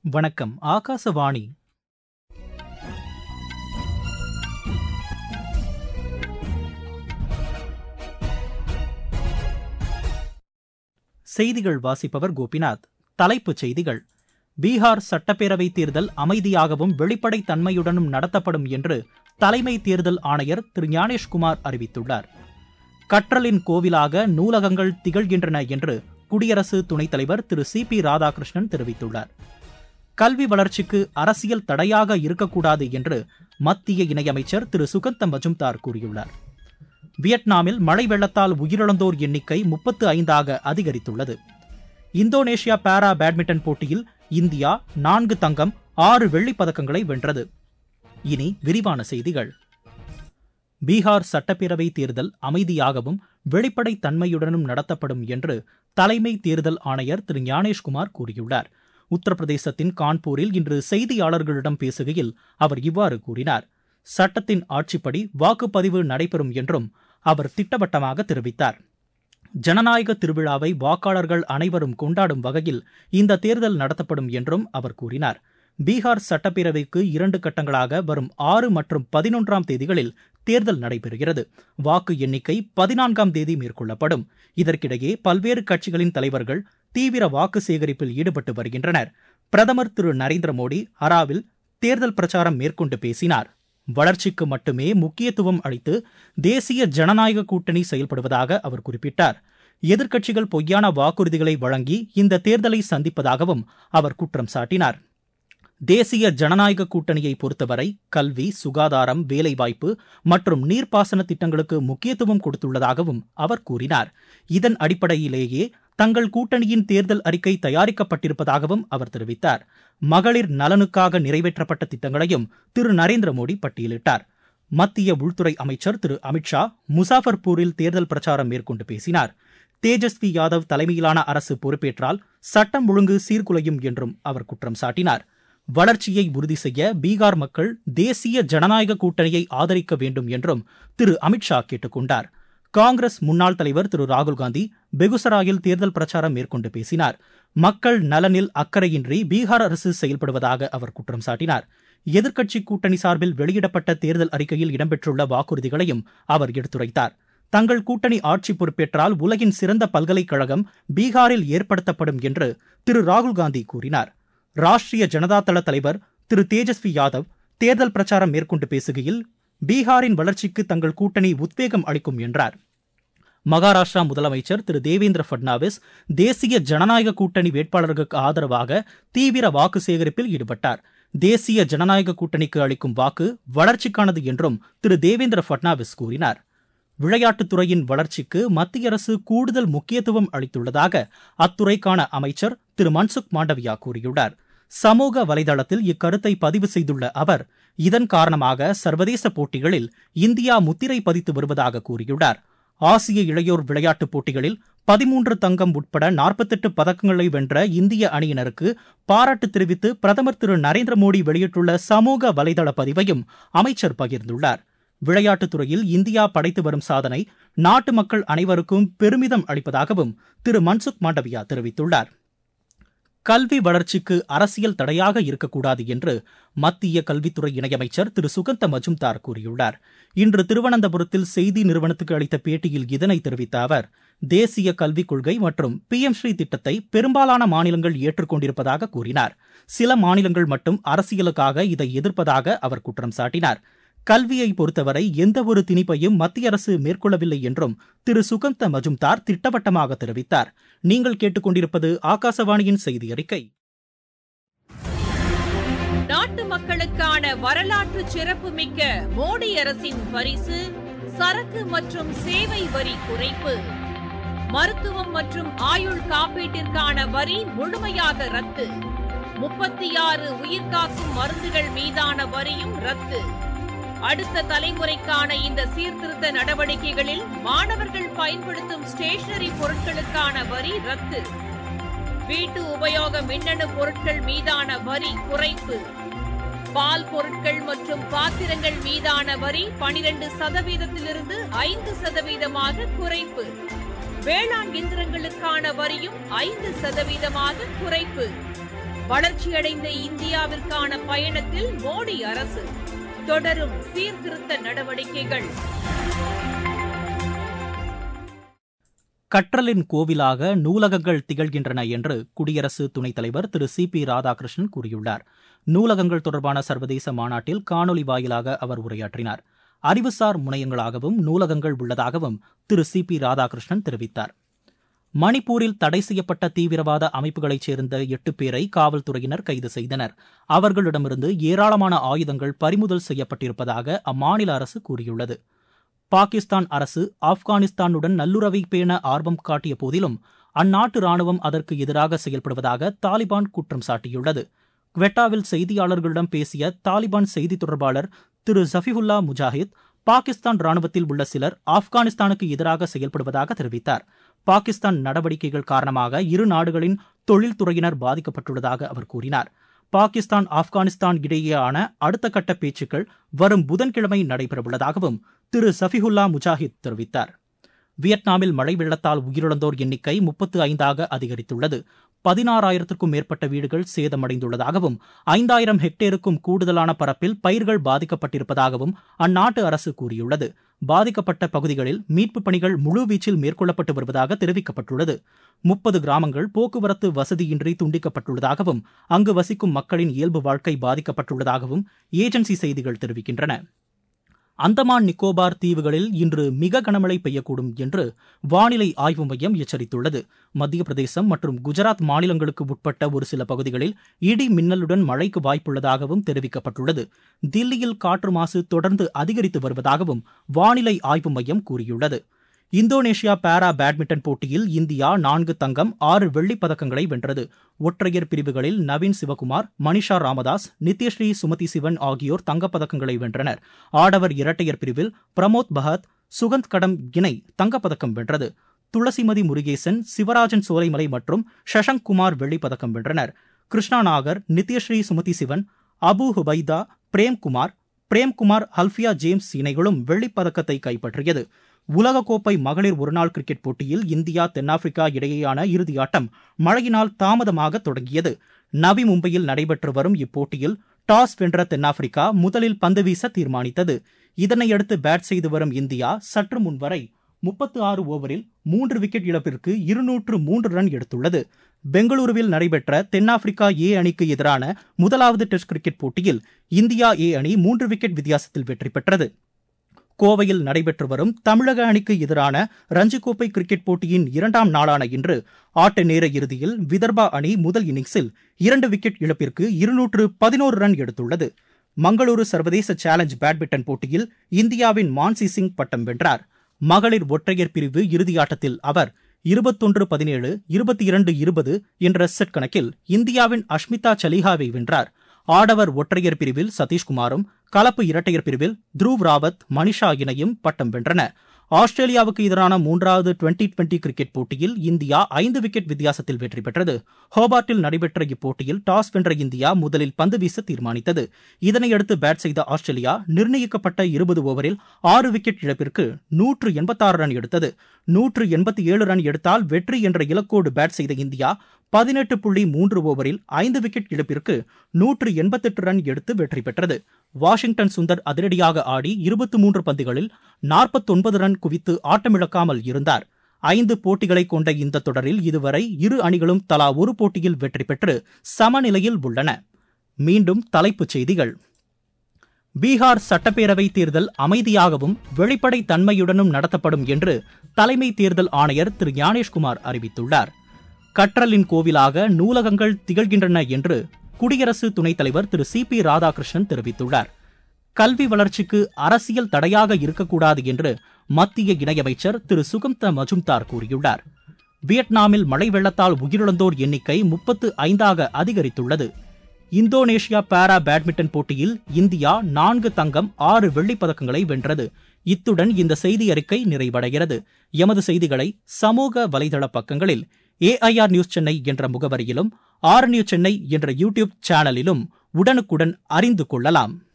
வணக்கம் ஆகாசவாணி செய்திகள் வாசிப்பவர் கோபிநாத் தலைப்புச் செய்திகள் பீகார் சட்டப்பேரவை தேர்தல் அமைதியாகவும் வெளிப்படைத் தன்மையுடனும் நடத்தப்படும் என்று தலைமை தேர்தல் ஆணையர் திரு ஞானேஷ்குமார் அறிவித்துள்ளார் கற்றலின் கோவிலாக நூலகங்கள் திகழ்கின்றன என்று குடியரசு துணைத் தலைவர் திரு சி பி ராதாகிருஷ்ணன் தெரிவித்துள்ளார் கல்வி வளர்ச்சிக்கு அரசியல் தடையாக இருக்கக்கூடாது என்று மத்திய இணையமைச்சர் திரு சுகந்த மஜும்தார் கூறியுள்ளார் வியட்நாமில் மழை வெள்ளத்தால் உயிரிழந்தோர் எண்ணிக்கை முப்பத்து ஐந்தாக அதிகரித்துள்ளது இந்தோனேஷியா பாரா பேட்மிண்டன் போட்டியில் இந்தியா நான்கு தங்கம் ஆறு வெள்ளிப் பதக்கங்களை வென்றது இனி விரிவான செய்திகள் பீகார் சட்டப்பேரவை தேர்தல் அமைதியாகவும் வெளிப்படைத் தன்மையுடனும் நடத்தப்படும் என்று தலைமை தேர்தல் ஆணையர் திரு ஞானேஷ்குமார் கூறியுள்ளார் உத்தரப்பிரதேசத்தின் கான்பூரில் இன்று செய்தியாளர்களிடம் பேசுகையில் அவர் இவ்வாறு கூறினார் சட்டத்தின் ஆட்சிப்படி வாக்குப்பதிவு நடைபெறும் என்றும் அவர் திட்டவட்டமாக தெரிவித்தார் ஜனநாயக திருவிழாவை வாக்காளர்கள் அனைவரும் கொண்டாடும் வகையில் இந்த தேர்தல் நடத்தப்படும் என்றும் அவர் கூறினார் பீகார் சட்டப்பேரவைக்கு இரண்டு கட்டங்களாக வரும் ஆறு மற்றும் பதினொன்றாம் தேதிகளில் தேர்தல் நடைபெறுகிறது வாக்கு எண்ணிக்கை பதினான்காம் தேதி மேற்கொள்ளப்படும் இதற்கிடையே பல்வேறு கட்சிகளின் தலைவர்கள் தீவிர வாக்கு சேகரிப்பில் ஈடுபட்டு வருகின்றனர் பிரதமர் திரு நரேந்திர மோடி ஹராவில் தேர்தல் பிரச்சாரம் மேற்கொண்டு பேசினார் வளர்ச்சிக்கு மட்டுமே முக்கியத்துவம் அளித்து தேசிய ஜனநாயக கூட்டணி செயல்படுவதாக அவர் குறிப்பிட்டார் எதிர்க்கட்சிகள் பொய்யான வாக்குறுதிகளை வழங்கி இந்த தேர்தலை சந்திப்பதாகவும் அவர் குற்றம் சாட்டினார் தேசிய ஜனநாயக கூட்டணியை பொறுத்தவரை கல்வி சுகாதாரம் வேலைவாய்ப்பு மற்றும் நீர்ப்பாசன திட்டங்களுக்கு முக்கியத்துவம் கொடுத்துள்ளதாகவும் அவர் கூறினார் இதன் அடிப்படையிலேயே தங்கள் கூட்டணியின் தேர்தல் அறிக்கை தயாரிக்கப்பட்டிருப்பதாகவும் அவர் தெரிவித்தார் மகளிர் நலனுக்காக நிறைவேற்றப்பட்ட திட்டங்களையும் திரு நரேந்திர மோடி பட்டியலிட்டார் மத்திய உள்துறை அமைச்சர் திரு அமித்ஷா முசாஃபர்பூரில் தேர்தல் பிரச்சாரம் மேற்கொண்டு பேசினார் தேஜஸ்வி யாதவ் தலைமையிலான அரசு பொறுப்பேற்றால் சட்டம் ஒழுங்கு சீர்குலையும் என்றும் அவர் குற்றம் சாட்டினார் வளர்ச்சியை உறுதி செய்ய பீகார் மக்கள் தேசிய ஜனநாயக கூட்டணியை ஆதரிக்க வேண்டும் என்றும் திரு அமித்ஷா கேட்டுக் கொண்டார் காங்கிரஸ் முன்னாள் தலைவர் திரு ராகுல்காந்தி பெகுசராயில் தேர்தல் பிரச்சாரம் மேற்கொண்டு பேசினார் மக்கள் நலனில் அக்கறையின்றி பீகார் அரசு செயல்படுவதாக அவர் குற்றம் சாட்டினார் எதிர்க்கட்சி கூட்டணி சார்பில் வெளியிடப்பட்ட தேர்தல் அறிக்கையில் இடம்பெற்றுள்ள வாக்குறுதிகளையும் அவர் எடுத்துரைத்தார் தங்கள் கூட்டணி ஆட்சி பொறுப்பேற்றால் உலகின் சிறந்த பல்கலைக்கழகம் பீகாரில் ஏற்படுத்தப்படும் என்று திரு ராகுல்காந்தி கூறினார் ராஷ்டிரிய ஜனதா தள தலைவர் திரு தேஜஸ்வி யாதவ் தேர்தல் பிரச்சாரம் மேற்கொண்டு பேசுகையில் பீகாரின் வளர்ச்சிக்கு தங்கள் கூட்டணி உத்வேகம் அளிக்கும் என்றார் மகாராஷ்டிரா முதலமைச்சர் திரு தேவேந்திர பட்னாவிஸ் தேசிய ஜனநாயக கூட்டணி வேட்பாளர்களுக்கு ஆதரவாக தீவிர வாக்கு சேகரிப்பில் ஈடுபட்டார் தேசிய ஜனநாயக கூட்டணிக்கு அளிக்கும் வாக்கு வளர்ச்சிக்கானது என்றும் திரு தேவேந்திர பட்னாவிஸ் கூறினார் விளையாட்டுத் துறையின் வளர்ச்சிக்கு மத்திய அரசு கூடுதல் முக்கியத்துவம் அளித்துள்ளதாக அத்துறைக்கான அமைச்சர் திரு மன்சுக் மாண்டவியா கூறியுள்ளார் சமூக வலைதளத்தில் இக்கருத்தை பதிவு செய்துள்ள அவர் இதன் காரணமாக சர்வதேச போட்டிகளில் இந்தியா முத்திரை பதித்து வருவதாக கூறியுள்ளார் ஆசிய இளையோர் விளையாட்டுப் போட்டிகளில் பதிமூன்று தங்கம் உட்பட நாற்பத்தெட்டு பதக்கங்களை வென்ற இந்திய அணியினருக்கு பாராட்டு தெரிவித்து பிரதமர் திரு நரேந்திர மோடி வெளியிட்டுள்ள சமூக வலைதள பதிவையும் அமைச்சர் பகிர்ந்துள்ளார் விளையாட்டுத் துறையில் இந்தியா படைத்து வரும் சாதனை நாட்டு மக்கள் அனைவருக்கும் பெருமிதம் அளிப்பதாகவும் திரு மன்சுக் மாண்டவியா தெரிவித்துள்ளார் கல்வி வளர்ச்சிக்கு அரசியல் தடையாக இருக்கக்கூடாது என்று மத்திய கல்வித்துறை இணையமைச்சர் திரு சுகந்த மஜும்தார் கூறியுள்ளார் இன்று திருவனந்தபுரத்தில் செய்தி நிறுவனத்துக்கு அளித்த பேட்டியில் இதனை தெரிவித்த அவர் தேசிய கல்விக் கொள்கை மற்றும் பி எம் ஸ்ரீ திட்டத்தை பெரும்பாலான மாநிலங்கள் ஏற்றுக்கொண்டிருப்பதாக கூறினார் சில மாநிலங்கள் மட்டும் அரசியலுக்காக இதை எதிர்ப்பதாக அவர் குற்றம் சாட்டினார் கல்வியை பொறுத்தவரை எந்தவொரு திணிப்பையும் மத்திய அரசு மேற்கொள்ளவில்லை என்றும் திரு சுகந்த மஜும்தார் திட்டவட்டமாக தெரிவித்தார் நீங்கள் கேட்டுக்கொண்டிருப்பது ஆகாசவாணியின் செய்தி அறிக்கை நாட்டு மக்களுக்கான வரலாற்று சிறப்புமிக்க மோடி அரசின் பரிசு சரக்கு மற்றும் சேவை வரி குறைப்பு மருத்துவம் மற்றும் ஆயுள் காப்பீட்டிற்கான வரி முழுமையாக ரத்து முப்பத்தி ஆறு உயிர்காக்கும் மருந்துகள் மீதான வரியும் ரத்து அடுத்த தலைமுறைக்கான இந்த சீர்திருத்த நடவடிக்கைகளில் மாணவர்கள் பயன்படுத்தும் ஸ்டேஷனரி பொருட்களுக்கான வரி ரத்து வீட்டு உபயோக மின்னணு பொருட்கள் மீதான வரி குறைப்பு பால் பொருட்கள் மற்றும் பாத்திரங்கள் மீதான வரி பனிரெண்டு சதவீதத்திலிருந்து ஐந்து சதவீதமாக குறைப்பு வேளாண் இயந்திரங்களுக்கான வரியும் ஐந்து சதவீதமாக குறைப்பு வளர்ச்சியடைந்த இந்தியாவிற்கான பயணத்தில் மோடி அரசு தொடரும் சீர்திருத்த நடவடிக்கைகள் கற்றலின் கோவிலாக நூலகங்கள் திகழ்கின்றன என்று குடியரசு துணைத் தலைவர் திரு சி பி ராதாகிருஷ்ணன் கூறியுள்ளார் நூலகங்கள் தொடர்பான சர்வதேச மாநாட்டில் காணொலி வாயிலாக அவர் உரையாற்றினார் அறிவுசார் முனையங்களாகவும் நூலகங்கள் உள்ளதாகவும் திரு சி பி ராதாகிருஷ்ணன் தெரிவித்தார் மணிப்பூரில் தடை செய்யப்பட்ட தீவிரவாத அமைப்புகளைச் சேர்ந்த எட்டு பேரை காவல்துறையினர் கைது செய்தனர் அவர்களிடமிருந்து ஏராளமான ஆயுதங்கள் பறிமுதல் செய்யப்பட்டிருப்பதாக அம்மாநில அரசு கூறியுள்ளது பாகிஸ்தான் அரசு ஆப்கானிஸ்தானுடன் நல்லுறவை பேண ஆர்வம் காட்டிய போதிலும் அந்நாட்டு ராணுவம் அதற்கு எதிராக செயல்படுவதாக தாலிபான் குற்றம் சாட்டியுள்ளது குவெட்டாவில் செய்தியாளர்களிடம் பேசிய தாலிபான் செய்தி தொடர்பாளர் திரு ஜஃபிகுல்லா முஜாஹித் பாகிஸ்தான் ராணுவத்தில் உள்ள சிலர் ஆப்கானிஸ்தானுக்கு எதிராக செயல்படுவதாக தெரிவித்தார் பாகிஸ்தான் நடவடிக்கைகள் காரணமாக இரு நாடுகளின் தொழில்துறையினர் பாதிக்கப்பட்டுள்ளதாக அவர் கூறினார் பாகிஸ்தான் ஆப்கானிஸ்தான் இடையேயான அடுத்த கட்ட பேச்சுக்கள் வரும் புதன்கிழமை நடைபெறவுள்ளதாகவும் திரு சஃபிகுல்லா முஜாஹித் தெரிவித்தார் வியட்நாமில் மழை வெள்ளத்தால் உயிரிழந்தோர் எண்ணிக்கை முப்பத்து ஐந்தாக அதிகரித்துள்ளது பதினாறாயிரத்திற்கும் மேற்பட்ட வீடுகள் சேதமடைந்துள்ளதாகவும் ஐந்தாயிரம் ஹெக்டேருக்கும் கூடுதலான பரப்பில் பயிர்கள் பாதிக்கப்பட்டிருப்பதாகவும் அந்நாட்டு அரசு கூறியுள்ளது பாதிக்கப்பட்ட பகுதிகளில் மீட்புப் பணிகள் முழுவீச்சில் மேற்கொள்ளப்பட்டு வருவதாக தெரிவிக்கப்பட்டுள்ளது முப்பது கிராமங்கள் போக்குவரத்து வசதியின்றி துண்டிக்கப்பட்டுள்ளதாகவும் அங்கு வசிக்கும் மக்களின் இயல்பு வாழ்க்கை பாதிக்கப்பட்டுள்ளதாகவும் ஏஜென்சி செய்திகள் தெரிவிக்கின்றன அந்தமான் நிக்கோபார் தீவுகளில் இன்று மிக கனமழை பெய்யக்கூடும் என்று வானிலை ஆய்வு மையம் எச்சரித்துள்ளது மத்திய பிரதேசம் மற்றும் குஜராத் மாநிலங்களுக்கு உட்பட்ட ஒரு சில பகுதிகளில் இடி மின்னலுடன் மழைக்கு வாய்ப்புள்ளதாகவும் தெரிவிக்கப்பட்டுள்ளது தில்லியில் காற்று மாசு தொடர்ந்து அதிகரித்து வருவதாகவும் வானிலை ஆய்வு மையம் கூறியுள்ளது இந்தோனேஷியா பாரா பேட்மிண்டன் போட்டியில் இந்தியா நான்கு தங்கம் ஆறு வெள்ளிப் பதக்கங்களை வென்றது ஒற்றையர் பிரிவுகளில் நவீன் சிவகுமார் மணிஷா ராமதாஸ் நித்யஸ்ரீ சுமதி சிவன் ஆகியோர் தங்கப்பதக்கங்களை வென்றனர் ஆடவர் இரட்டையர் பிரிவில் பிரமோத் பஹத் சுகந்த் கடம் இணை தங்கப்பதக்கம் வென்றது துளசிமதி முருகேசன் சிவராஜன் சோலைமலை மற்றும் ஷஷங்க் குமார் வெள்ளிப் பதக்கம் வென்றனர் கிருஷ்ணா நாகர் நித்யஸ்ரீ சுமதி சிவன் அபு ஹுபைதா பிரேம்குமார் பிரேம்குமார் ஹல்ஃபியா ஜேம்ஸ் இணைகளும் வெள்ளிப் பதக்கத்தை கைப்பற்றியது உலகக்கோப்பை மகளிர் ஒருநாள் கிரிக்கெட் போட்டியில் இந்தியா தென்னாப்பிரிக்கா இடையேயான இறுதியாட்டம் மழையினால் தாமதமாக தொடங்கியது நவி மும்பையில் நடைபெற்று வரும் இப்போட்டியில் டாஸ் வென்ற தென்னாப்பிரிக்கா முதலில் பந்து வீச தீர்மானித்தது இதனையடுத்து பேட் செய்து வரும் இந்தியா சற்று முன்வரை முப்பத்து ஆறு ஓவரில் மூன்று விக்கெட் இழப்பிற்கு இருநூற்று மூன்று ரன் எடுத்துள்ளது பெங்களூருவில் நடைபெற்ற தென்னாப்பிரிக்கா ஏ அணிக்கு எதிரான முதலாவது டெஸ்ட் கிரிக்கெட் போட்டியில் இந்தியா ஏ அணி மூன்று விக்கெட் வித்தியாசத்தில் வெற்றி பெற்றது கோவையில் நடைபெற்று வரும் தமிழக அணிக்கு எதிரான ரஞ்சிக்கோப்பை கிரிக்கெட் போட்டியின் இரண்டாம் நாளான இன்று ஆட்ட நேர இறுதியில் விதர்பா அணி முதல் இன்னிங்ஸில் இரண்டு விக்கெட் இழப்பிற்கு இருநூற்று பதினோரு ரன் எடுத்துள்ளது மங்களூரு சர்வதேச சேலஞ்ச் பேட்மிண்டன் போட்டியில் இந்தியாவின் மான்சி சிங் பட்டம் வென்றார் மகளிர் ஒற்றையர் பிரிவு இறுதியாட்டத்தில் அவர் இருபத்தொன்று பதினேழு இருபத்தி இரண்டு இருபது என்ற செட் கணக்கில் இந்தியாவின் அஷ்மிதா சலிஹாவை வென்றார் ஆடவர் ஒற்றையர் பிரிவில் சதீஷ்குமாரும் கலப்பு இரட்டையர் பிரிவில் த்ருவ் ராவத் மனிஷா இணையும் பட்டம் வென்றன ஆஸ்திரேலியாவுக்கு எதிரான மூன்றாவது டுவெண்டி டுவெண்டி கிரிக்கெட் போட்டியில் இந்தியா ஐந்து விக்கெட் வித்தியாசத்தில் வெற்றி பெற்றது ஹோபார்ட்டில் நடைபெற்ற இப்போட்டியில் டாஸ் வென்ற இந்தியா முதலில் பந்து வீச தீர்மானித்தது இதனையடுத்து பேட் செய்த ஆஸ்திரேலியா நிர்ணயிக்கப்பட்ட இருபது ஓவரில் ஆறு விக்கெட் இழப்பிற்கு நூற்று எண்பத்தாறு ரன் எடுத்தது நூற்று எண்பத்தி ஏழு ரன் எடுத்தால் வெற்றி என்ற இலக்கோடு பேட் செய்த இந்தியா பதினெட்டு புள்ளி மூன்று ஓவரில் ஐந்து விக்கெட் இழப்பிற்கு நூற்று எண்பத்தெட்டு ரன் எடுத்து வெற்றி பெற்றது வாஷிங்டன் சுந்தர் அதிரடியாக ஆடி இருபத்தி மூன்று பந்துகளில் நாற்பத்தொன்பது ரன் குவித்து ஆட்டமிழக்காமல் இருந்தார் ஐந்து போட்டிகளை கொண்ட இந்த தொடரில் இதுவரை இரு அணிகளும் தலா ஒரு போட்டியில் வெற்றி பெற்று சமநிலையில் உள்ளன மீண்டும் தலைப்புச் செய்திகள் பீகார் சட்டப்பேரவை தேர்தல் அமைதியாகவும் வெளிப்படை தன்மையுடனும் நடத்தப்படும் என்று தலைமை தேர்தல் ஆணையர் திரு ஞானேஷ்குமார் அறிவித்துள்ளார் கற்றலின் கோவிலாக நூலகங்கள் திகழ்கின்றன என்று குடியரசு துணைத் தலைவர் திரு சி பி ராதாகிருஷ்ணன் தெரிவித்துள்ளார் கல்வி வளர்ச்சிக்கு அரசியல் தடையாக இருக்கக்கூடாது என்று மத்திய இணையமைச்சர் திரு சுகந்த மஜும்தார் கூறியுள்ளார் வியட்நாமில் மழை வெள்ளத்தால் உயிரிழந்தோர் எண்ணிக்கை முப்பத்து ஐந்தாக அதிகரித்துள்ளது இந்தோனேஷியா பாரா பேட்மிண்டன் போட்டியில் இந்தியா நான்கு தங்கம் ஆறு வெள்ளிப் பதக்கங்களை வென்றது இத்துடன் இந்த செய்தி அறிக்கை நிறைவடைகிறது எமது செய்திகளை சமூக வலைதள பக்கங்களில் ஏஐஆர் நியூஸ் சென்னை என்ற முகவரியிலும் ஆர் நியூஸ் சென்னை என்ற யூடியூப் சேனலிலும் உடனுக்குடன் அறிந்து கொள்ளலாம்